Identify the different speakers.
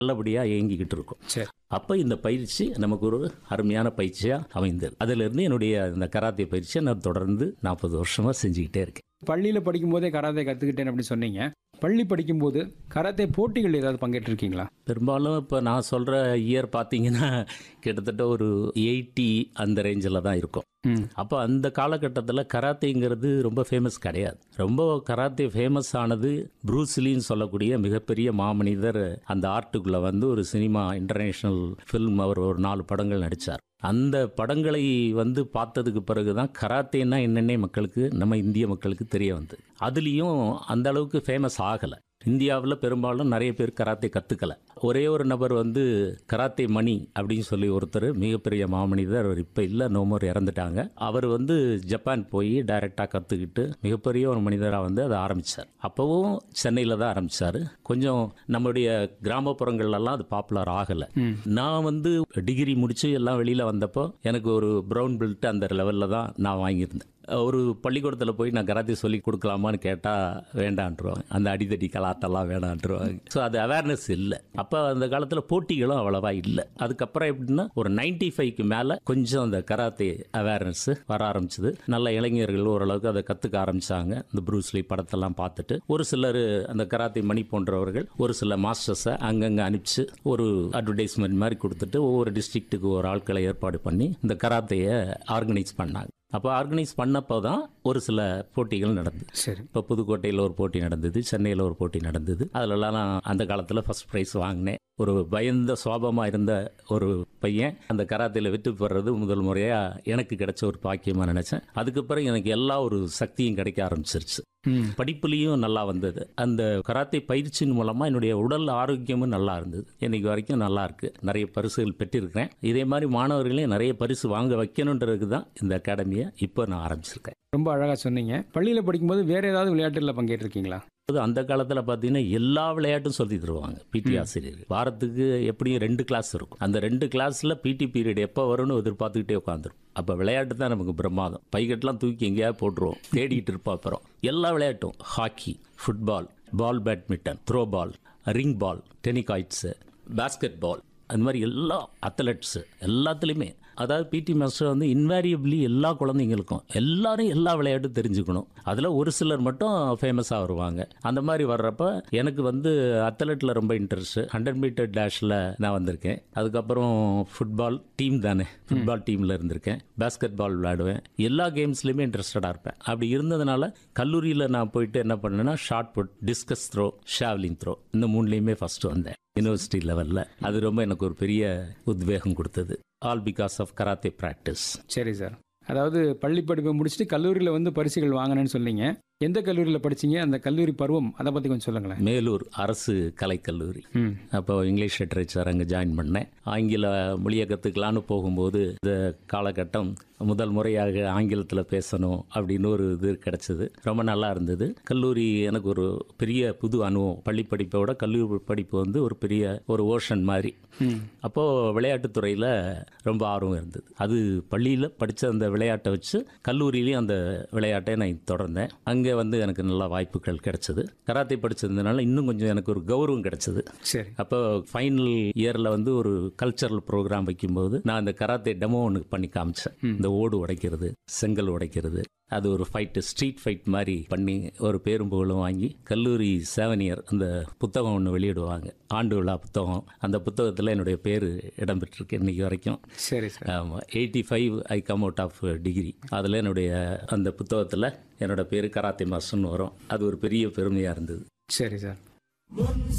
Speaker 1: நல்லபடியாக இயங்கிக்கிட்டு இருக்கோம்
Speaker 2: சரி
Speaker 1: அப்போ இந்த பயிற்சி நமக்கு ஒரு அருமையான பயிற்சியாக அமைந்தது அதிலிருந்து என்னுடைய இந்த கராத்தே பயிற்சியை நான் தொடர்ந்து நாற்பது வருஷமாக செஞ்சுக்கிட்டே இருக்கேன்
Speaker 2: பள்ளியில் படிக்கும்போதே கராத்தே கற்றுக்கிட்டேன் அப்படின்னு சொன்னீங்க பள்ளி படிக்கும்போது கராத்தே போட்டிகள் ஏதாவது பங்கேற்றிருக்கீங்களா
Speaker 1: பெரும்பாலும் இப்போ நான் சொல்கிற இயர் பார்த்தீங்கன்னா கிட்டத்தட்ட ஒரு எயிட்டி அந்த ரேஞ்சில் தான் இருக்கும்
Speaker 2: ம்
Speaker 1: அப்போ அந்த காலகட்டத்தில் கராத்தேங்கிறது ரொம்ப ஃபேமஸ் கிடையாது ரொம்ப கராத்தே ஃபேமஸ் ஆனது ப்ரூஸ்லின்னு சொல்லக்கூடிய மிகப்பெரிய மாமனிதர் அந்த ஆர்ட்டுக்குள்ளே வந்து ஒரு சினிமா இன்டர்நேஷ்னல் ஃபில்ம் அவர் ஒரு நாலு படங்கள் நடித்தார் அந்த படங்களை வந்து பார்த்ததுக்கு பிறகு தான் கராத்தேன்னா என்னென்னே மக்களுக்கு நம்ம இந்திய மக்களுக்கு தெரிய வந்தது அதுலேயும் அந்த அளவுக்கு ஃபேமஸ் ஆகலை இந்தியாவில் பெரும்பாலும் நிறைய பேர் கராத்தே கற்றுக்கல ஒரே ஒரு நபர் வந்து கராத்தே மணி அப்படின்னு சொல்லி ஒருத்தர் மிகப்பெரிய மாமனிதர் அவர் இப்போ இல்லை நோமர் இறந்துட்டாங்க அவர் வந்து ஜப்பான் போய் டைரெக்டாக கற்றுக்கிட்டு மிகப்பெரிய ஒரு மனிதராக வந்து அதை ஆரம்பித்தார் அப்போவும் சென்னையில் தான் ஆரம்பித்தார் கொஞ்சம் நம்முடைய கிராமப்புறங்கள்லாம் அது பாப்புலர் ஆகலை
Speaker 2: ம்
Speaker 1: நான் வந்து டிகிரி முடிச்சு எல்லாம் வெளியில் வந்தப்போ எனக்கு ஒரு ப்ரௌன் பெல்ட் அந்த லெவலில் தான் நான் வாங்கியிருந்தேன் ஒரு பள்ளிக்கூடத்தில் போய் நான் கராத்தே சொல்லி கொடுக்கலாமான்னு கேட்டால் வேண்டான்ட்டுருவாங்க அந்த அடிதடி கலாட்டெல்லாம் வேண்டான்ட்டுருவாங்க ஸோ அது அவேர்னஸ் இல்லை அப்போ அந்த காலத்தில் போட்டிகளும் அவ்வளவா இல்லை அதுக்கப்புறம் எப்படின்னா ஒரு நைன்டி ஃபைவ்க்கு மேலே கொஞ்சம் அந்த கராத்தே அவேர்னஸ் வர ஆரம்பிச்சது நல்ல இளைஞர்கள் ஓரளவுக்கு அதை கற்றுக்க ஆரம்பிச்சாங்க இந்த ப்ரூஸ்லி படத்தெல்லாம் பார்த்துட்டு ஒரு சிலர் அந்த கராத்தே மணி போன்றவர்கள் ஒரு சில மாஸ்டர்ஸை அங்கங்கே அனுப்பிச்சு ஒரு அட்வர்டைஸ்மெண்ட் மாதிரி கொடுத்துட்டு ஒவ்வொரு டிஸ்ட்ரிக்ட்டுக்கு ஒரு ஆட்களை ஏற்பாடு பண்ணி இந்த கராத்தையை ஆர்கனைஸ் பண்ணாங்க அப்போ ஆர்கனைஸ் பண்ணப்போ தான் ஒரு சில போட்டிகள் நடந்தது
Speaker 2: சரி
Speaker 1: இப்போ புதுக்கோட்டையில் ஒரு போட்டி நடந்தது சென்னையில் ஒரு போட்டி நடந்தது அதிலலாம் நான் அந்த காலத்தில் ஃபர்ஸ்ட் ப்ரைஸ் வாங்கினேன் ஒரு பயந்த சுவாபமாக இருந்த ஒரு பையன் அந்த கராத்தையில் வெற்றி பெறது முதல் முறையாக எனக்கு கிடைச்ச ஒரு பாக்கியமாக நினச்சேன் அதுக்கு பிறகு எனக்கு எல்லா ஒரு சக்தியும் கிடைக்க ஆரம்பிச்சிருச்சு
Speaker 2: ம்
Speaker 1: படிப்புலேயும் நல்லா வந்தது அந்த கராத்தே பயிற்சியின் மூலமாக என்னுடைய உடல் ஆரோக்கியமும் நல்லா இருந்தது இன்னைக்கு வரைக்கும் நல்லா இருக்கு நிறைய பரிசுகள் பெற்றிருக்கிறேன் இதே மாதிரி மாணவர்களையும் நிறைய பரிசு வாங்க வைக்கணுன்றதுக்கு தான் இந்த அகாடமியை இப்போ நான் ஆரம்பிச்சிருக்கேன்
Speaker 2: ரொம்ப அழகாக சொன்னீங்க பள்ளியில் படிக்கும்போது வேற ஏதாவது விளையாட்டுல பங்கேற்றிருக்கீங்களா
Speaker 1: அது அந்த காலத்தில் பார்த்தீங்கன்னா எல்லா விளையாட்டும் சொல்லி தருவாங்க பிடி ஆசிரியர் வாரத்துக்கு எப்படியும் ரெண்டு கிளாஸ் இருக்கும் அந்த ரெண்டு கிளாஸில் பிடி பீரியட் எப்போ வரும்னு எதிர்பார்த்துக்கிட்டே உட்காந்துரும் அப்போ விளையாட்டு தான் நமக்கு பிரமாதம் பைக்கெட்லாம் தூக்கி எங்கேயாவது போட்டுருவோம் தேடிட்டு இருப்போம் அப்புறம் எல்லா விளையாட்டும் hockey football ball badminton throw ball ring ball tenniquoits basket ball அந்த மாதிரி எல்லா அத்லெட்ஸு எல்லாத்துலேயுமே அதாவது பிடி மாஸ்டர் வந்து இன்வேரியபிளி எல்லா குழந்தைங்களுக்கும் எல்லாரும் எல்லா விளையாட்டும் தெரிஞ்சுக்கணும் அதில் ஒரு சிலர் மட்டும் ஃபேமஸாக வருவாங்க அந்த மாதிரி வர்றப்ப எனக்கு வந்து அத்லெட்டில் ரொம்ப இன்ட்ரெஸ்ட் ஹண்ட்ரட் மீட்டர் டேஷில் நான் வந்திருக்கேன் அதுக்கப்புறம் ஃபுட்பால் டீம் தானே ஃபுட்பால் டீமில் இருந்திருக்கேன் பாஸ்கெட் பால் விளையாடுவேன் எல்லா கேம்ஸ்லையுமே இன்ட்ரெஸ்டடாக இருப்பேன் அப்படி இருந்ததுனால கல்லூரியில் நான் போயிட்டு என்ன பண்ணேன்னா shot put discus throw javelin throw இந்த மூணுலேயுமே ஃபர்ஸ்ட் வந்தேன் யூனிவர்சிட்டி லெவலில் அது ரொம்ப எனக்கு ஒரு பெரிய உத்வேகம் கொடுத்தது all because of karate practice
Speaker 2: சரி சார் அதாவது பள்ளி படிப்பை முடிச்சுட்டு கல்லூரியில் வந்து பரிசுகள் வாங்கினேன்னு சொன்னீங்க எந்த கல்லூரியில் படிச்சீங்க அந்த கல்லூரி பருவம் அதை பற்றி கொஞ்சம் சொல்லுங்களேன்
Speaker 1: மேலூர் அரசு கலைக்கல்லூரி
Speaker 2: ம்
Speaker 1: அப்போ இங்கிலீஷ் லிட்ரேச்சர் அங்கே ஜாயின் பண்ணேன் ஆங்கில மொழியை கற்றுக்கலான்னு போகும்போது இந்த காலகட்டம் முதல் முறையாக ஆங்கிலத்தில் பேசணும் அப்படின்னு ஒரு இது கிடைச்சது ரொம்ப நல்லா இருந்தது கல்லூரி எனக்கு ஒரு பெரிய புது அனுபவம் பள்ளி படிப்பை விட கல்லூரி படிப்பு வந்து ஒரு பெரிய ஒரு ஓஷன் மாதிரி
Speaker 2: ம்
Speaker 1: அப்போது விளையாட்டுத்துறையில் ரொம்ப ஆர்வம் இருந்தது அது பள்ளியில் படித்த அந்த விளையாட்டை வச்சு கல்லூரியிலையும் அந்த விளையாட்டை நான் தொடர்ந்தேன் அங்கே வந்து எனக்கு நல்ல வாய்ப்புகள் கிடைச்சது கராத்தே படிச்சதுனால இன்னும் கொஞ்சம் எனக்கு ஒரு கௌரவம் கிடைச்சது
Speaker 2: சரி
Speaker 1: அப்போ ஃபைனல் இயரில் வந்து ஒரு கல்ச்சரல் ப்ரோக்ராம் வைக்கும்போது நான் அந்த கராத்தே டெமோ ஒன்று பண்ணி காமிச்சேன் இந்த ஓடு உடைக்கிறது செங்கல் உடைக்கிறது அது ஒரு ஃபைட்டு ஸ்ட்ரீட் ஃபைட் மாதிரி பண்ணி ஒரு பேரும் புகழும் வாங்கி கல்லூரி செவன் இயர் அந்த புத்தகம் ஒன்று வெளியிடுவாங்க ஆண்டு விழா புத்தகம் அந்த புத்தகத்தில் என்னுடைய பேர் இடம்பெற்றிருக்கு இன்னைக்கு வரைக்கும்
Speaker 2: சரி சார்
Speaker 1: ஆமாம் eighty five I come out of degree அதில் என்னுடைய அந்த புத்தகத்தில் என்னோட பேர் கராத்தே மாஸ்டர்னு வரும் அது ஒரு பெரிய பெருமையாக இருந்தது
Speaker 2: சரி சார்